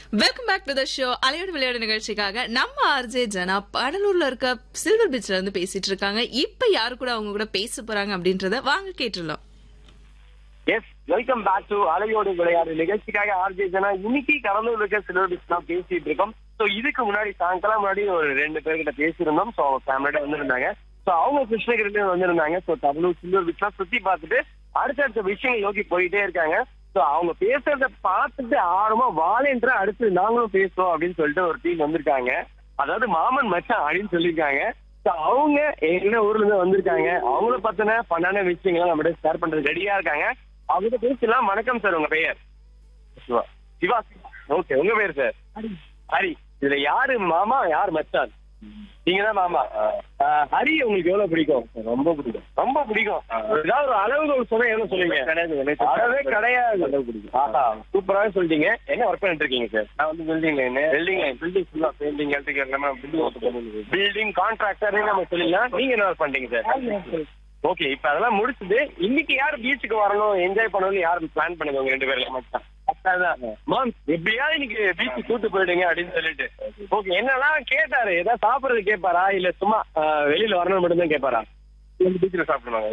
welcome back to the show அலையோடு விளையாடு நிகழ்ச்சிக்காக நம்ம ஆர்ஜே ஜனா கடலூர்ல இருக்க சில்வர் பீச்ல இருந்து பேசிட்டு இருக்காங்க இப்ப யாரு கூட அவங்க கூட பேச போறாங்க அப்படின்றத வாங்க கேட்டுடலாம் எஸ் வெல்கம் பேக் டு அலையோடு விளையாடு நிகழ்ச்சிக்காக ஆர்ஜே ஜனா இன்னைக்கு கடலூர் இருக்க சிலபஸ் தான் பேசிட்டு இருக்கோம் சோ இதுக்கு முன்னாடி சாயங்காலம் முன்னாடி ஒரு ரெண்டு பேர்கிட்ட பேசியிருந்தோம் சோ ஃபேமிலியோட வந்திருந்தாங்க சோ அவங்க கிருஷ்ணகிரில வந்திருந்தாங்க சோ கடலூர் சில்வர் பீச்லாம் சுத்தி பார்த்துட்டு அடுத்தடுத்த விஷயங்கள் நோக்கி போயிட்டே இருக்காங்க சோ அவங்க பேசுறத பார்த்துட்டு ஆர்வமா வாலேன்ற அடுத்து நாங்களும் பேசுறோம் அப்படின்னு சொல்லிட்டு ஒரு டீம் வந்திருக்காங்க அதாவது மாமன் மச்சான் அப்படின்னு சொல்லியிருக்காங்க So, அவங்க என்ன ஊர்ல இருந்து வந்திருக்காங்க அவங்கள பத்தின பண்ணான விஷயங்களை நம்ம ஷேர் பண்றது ரெடியா இருக்காங்க அவங்க பேசலாம் வணக்கம் சார் உங்க பெயர் சிவா சிவா ஓகே உங்க பேர் சார் ஹரி இதுல யாரு மாமா யார் மச்சான் நீங்க தான் மாமா ஆஹ், ஹரி உங்களுக்கு எவ்வளவு பிடிக்கும் ரொம்ப பிடிக்கும் ரொம்ப பிடிக்கும் ஏதாவது ஒரு அளவுக்கு சொன்னா என்ன சொல்லுவீங்க அளவே கிடையாது ஆஹா சூப்பராவே சொல்லிட்டீங்க என்ன ஒர்க் பண்ணிட்டு இருக்கீங்க சார் நான் வந்து building line building line building ஃபுல்லா பெயிண்டிங் எலக்ட்ரிக்கல் எல்லாமே பில்டிங் பில்டிங் கான்ட்ராக்டர் நம்ம சொல்லிக்கலாம் நீங்க என்ன ஒர்க் பண்றீங்க சார் ஓகே இப்ப அதெல்லாம் முடிச்சுது இன்னைக்கு யார் பீச்சுக்கு வரணும் என்ஜாய் பண்ணணும்னு யார் பிளான் பண்ணுங்க உங்க ரெண்டு பேர்ல மட்டும் மேம் எப்படியாவது இன்னைக்கு பீச்சு கூட்டு போயிடுங்க அப்படின்னு சொல்லிட்டு ஓகே என்னெல்லாம் கேட்டாரு ஏதாவது சாப்பிடுறது கேட்பாரா இல்ல சும்மா ஆஹ், வெளியில வரணும் மட்டும் தான் கேட்பாரா பீச்சில் சாப்பிடுவாங்க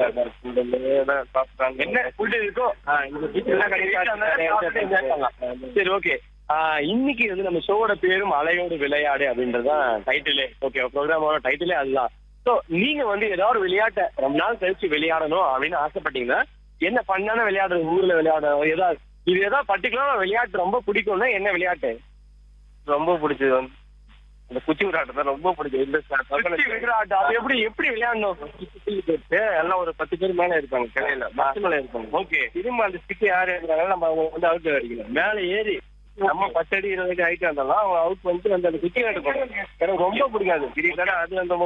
என்ன ஃபுட் இருக்கோ ஆஹ், இந்த பீச்சில் கிடையாது சரி ஓகே இன்னைக்கு வந்து நம்ம ஷோவோட பேரும் அலையோடு விளையாடு அப்படின்றதுதான் டைட்டிலே ஓகே ப்ரோக்ராமோட டைட்டிலே அதுதான் ஸோ நீங்க வந்து ஏதாவது ஒரு விளையாட்டை ரொம்ப நாள் கழிச்சு விளையாடணும் அப்படின்னு ஆசைப்பட்டீங்கன்னா என்ன பண்ணான விளையாடுறது ஊர்ல விளையாடணும் ஏதாவது இது ஏதாவது பர்டிகுலரா விளையாட்டு ரொம்ப பிடிக்கும்னா என்ன விளையாட்டு ரொம்ப பிடிச்சது வந்து இந்த குச்சி விளையாட்டு தான் ரொம்ப பிடிக்கும் இந்த குச்சி விளையாட்டு அது எப்படி எப்படி விளையாடணும் எல்லாம் ஒரு பத்து பேர் மேல இருப்பாங்க கிளையில பத்து மேல இருப்பாங்க ஓகே திரும்ப அந்த ஸ்டிக் யாரு இருக்கிறாங்க நம்ம அவங்க வந்து அவுட் அடிக்கணும் மேல ஏறி நம்ம பத்து அடி இருபது அடி ஹைட் இருந்தாலும் அவங்க அவுட் பண்ணிட்டு வந்து அந்த குச்சி விளையாட்டு போகணும் எனக்கு ரொம்ப பிடிக்காது கிரிக்கெட் அது அந்த